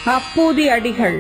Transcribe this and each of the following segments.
அப்பூதி அடிகள்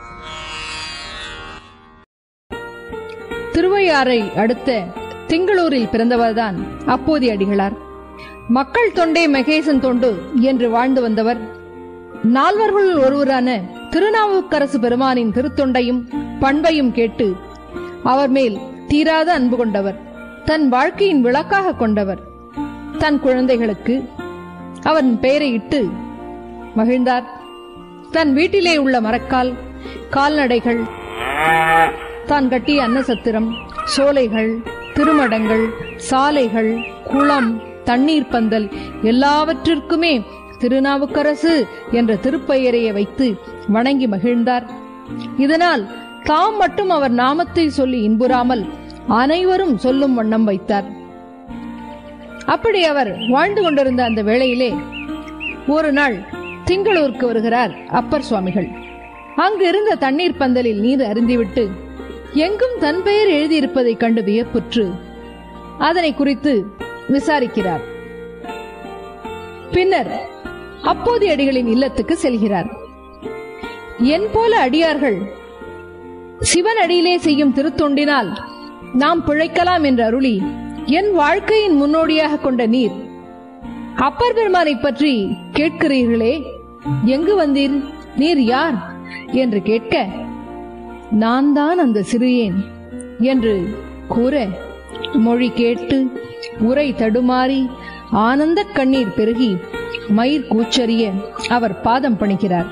திருவையாறை அடுத்த திங்களூரில் பிறந்தவர்தான் அப்போதி அடிகளார் மக்கள் தொண்டே மகேசன் தொண்டு என்று வாழ்ந்து வந்தவர் நால்வர்களுள் ஒருவரான திருநாவுக்கரசு பெருமானின் திருத்தொண்டையும் பண்பையும் கேட்டு அவர் மேல் தீராத அன்பு கொண்டவர் தன் வாழ்க்கையின் விளக்காக கொண்டவர் தன் குழந்தைகளுக்கு அவன் பெயரை இட்டு மகிழ்ந்தார் தன் வீட்டிலே உள்ள மரக்கால் கால்நடைகள் தான் கட்டிய அன்னசத்திரம் சோலைகள் திருமடங்கள் சாலைகள் குளம் தண்ணீர் பந்தல் எல்லாவற்றிற்குமே திருநாவுக்கரசு என்ற திருப்பெயரையை வைத்து வணங்கி மகிழ்ந்தார் இதனால் தாம் மட்டும் அவர் நாமத்தை சொல்லி இன்புறாமல் அனைவரும் சொல்லும் வண்ணம் வைத்தார் அப்படி அவர் வாழ்ந்து கொண்டிருந்த அந்த வேளையிலே ஒரு நாள் திங்களூருக்கு வருகிறார் அப்பர் சுவாமிகள் அங்கு இருந்த தண்ணீர் பந்தலில் நீர் அருந்திவிட்டு எங்கும் தன் பெயர் எழுதியிருப்பதைக் கண்டு வியப்புற்று அதனை குறித்து விசாரிக்கிறார் பின்னர் அப்போது அடிகளின் இல்லத்துக்கு செல்கிறார் என் போல அடியார்கள் சிவன் அடியிலே செய்யும் திருத்தொண்டினால் நாம் பிழைக்கலாம் என்று அருளி என் வாழ்க்கையின் முன்னோடியாக கொண்ட நீர் அப்பர் பெருமானை பற்றி கேட்கிறீர்களே எங்கு வந்தீர் நீர் யார் என்று கேட்க நான் தான் அந்த சிறியேன் என்று கூற மொழி கேட்டு உரை தடுமாறி ஆனந்த கண்ணீர் பெருகி மயிர் கூச்சறிய அவர் பாதம் பணிக்கிறார்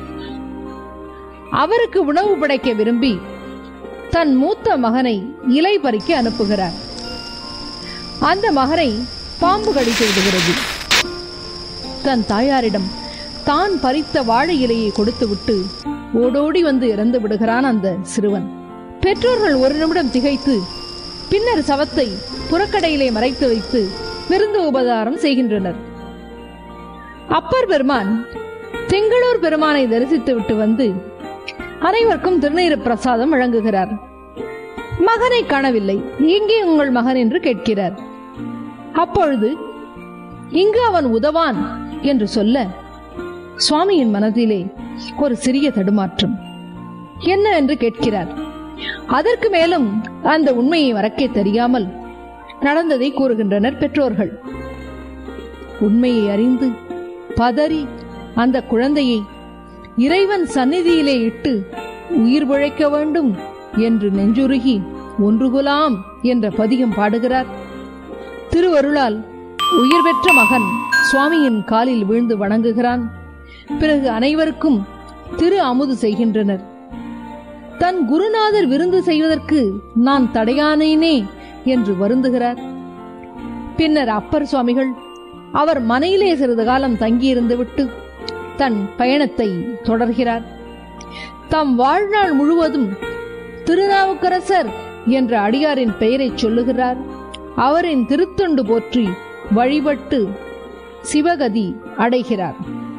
அவருக்கு உணவு படைக்க விரும்பி தன் மூத்த மகனை இலை பறிக்க அனுப்புகிறார் அந்த மகனை பாம்பு கடித்து விடுகிறது தன் தாயாரிடம் தான் பறித்த வாழை இலையை கொடுத்துவிட்டு ஓடோடி வந்து இறந்து விடுகிறான் அந்த சிறுவன் பெற்றோர்கள் ஒரு நிமிடம் திகைத்து பின்னர் சவத்தை புறக்கடையிலே மறைத்து வைத்து விருந்து உபதாரம் செய்கின்றனர் அப்பர் பெருமான் திங்களூர் பெருமானை தரிசித்து விட்டு வந்து அனைவருக்கும் திருநீர பிரசாதம் வழங்குகிறார் மகனை காணவில்லை எங்கே உங்கள் மகன் என்று கேட்கிறார் அப்பொழுது இங்கு அவன் உதவான் என்று சொல்ல சுவாமியின் மனதிலே ஒரு சிறிய தடுமாற்றம் என்ன என்று கேட்கிறார் அதற்கு மேலும் அந்த உண்மையை மறக்க தெரியாமல் நடந்ததை கூறுகின்றனர் பெற்றோர்கள் உண்மையை அறிந்து பதறி அந்த குழந்தையை இறைவன் சந்நிதியிலே இட்டு உயிர் பிழைக்க வேண்டும் என்று நெஞ்சுருகி ஒன்றுகுலாம் என்ற பதிகம் பாடுகிறார் திருவருளால் உயிர் பெற்ற மகன் சுவாமியின் காலில் வீழ்ந்து வணங்குகிறான் பிறகு அனைவருக்கும் திரு அமுது செய்கின்றனர் தன் குருநாதர் விருந்து செய்வதற்கு நான் தடையானேனே என்று வருந்துகிறார் பின்னர் அப்பர் சுவாமிகள் அவர் மனையிலே சிறிது காலம் தங்கியிருந்து விட்டு தன் பயணத்தை தொடர்கிறார் தம் வாழ்நாள் முழுவதும் திருநாவுக்கரசர் என்ற அடியாரின் பெயரைச் சொல்லுகிறார் அவரின் திருத்தொண்டு போற்றி வழிபட்டு சிவகதி அடைகிறார்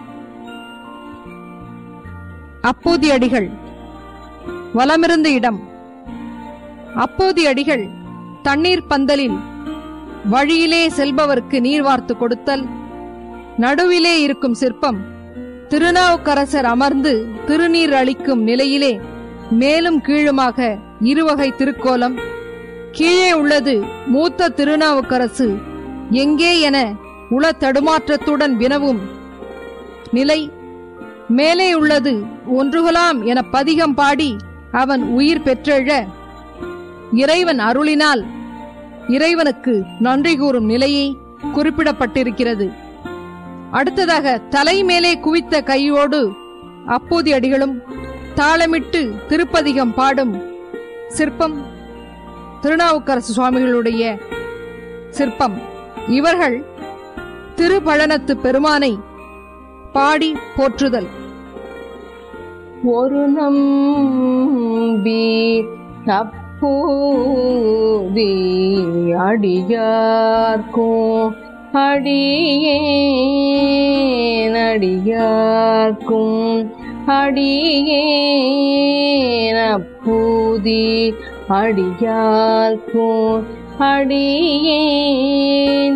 அப்போதி அடிகள் வலமிருந்த இடம் அப்போதி அடிகள் தண்ணீர் பந்தலில் வழியிலே செல்பவருக்கு நீர் வார்த்து கொடுத்தல் நடுவிலே இருக்கும் சிற்பம் திருநாவுக்கரசர் அமர்ந்து திருநீர் அளிக்கும் நிலையிலே மேலும் கீழுமாக இருவகை திருக்கோலம் கீழே உள்ளது மூத்த திருநாவுக்கரசு எங்கே என உள தடுமாற்றத்துடன் வினவும் நிலை மேலே உள்ளது ஒன்றுகலாம் என பதிகம் பாடி அவன் உயிர் பெற்றெழ இறைவன் அருளினால் இறைவனுக்கு நன்றி கூறும் நிலையை குறிப்பிடப்பட்டிருக்கிறது அடுத்ததாக தலை மேலே குவித்த கையோடு அப்போதி அடிகளும் தாளமிட்டு திருப்பதிகம் பாடும் சிற்பம் திருநாவுக்கரசு சுவாமிகளுடைய சிற்பம் இவர்கள் திருபழனத்து பெருமானை பாடி போற்றுதல் ஒரு நம்பி அப்பூதி அடியார்க்கும் அடியேன் அடியார்க்கும் அடியேன் அப்பூதி அடியார்க்கும் அடியேன்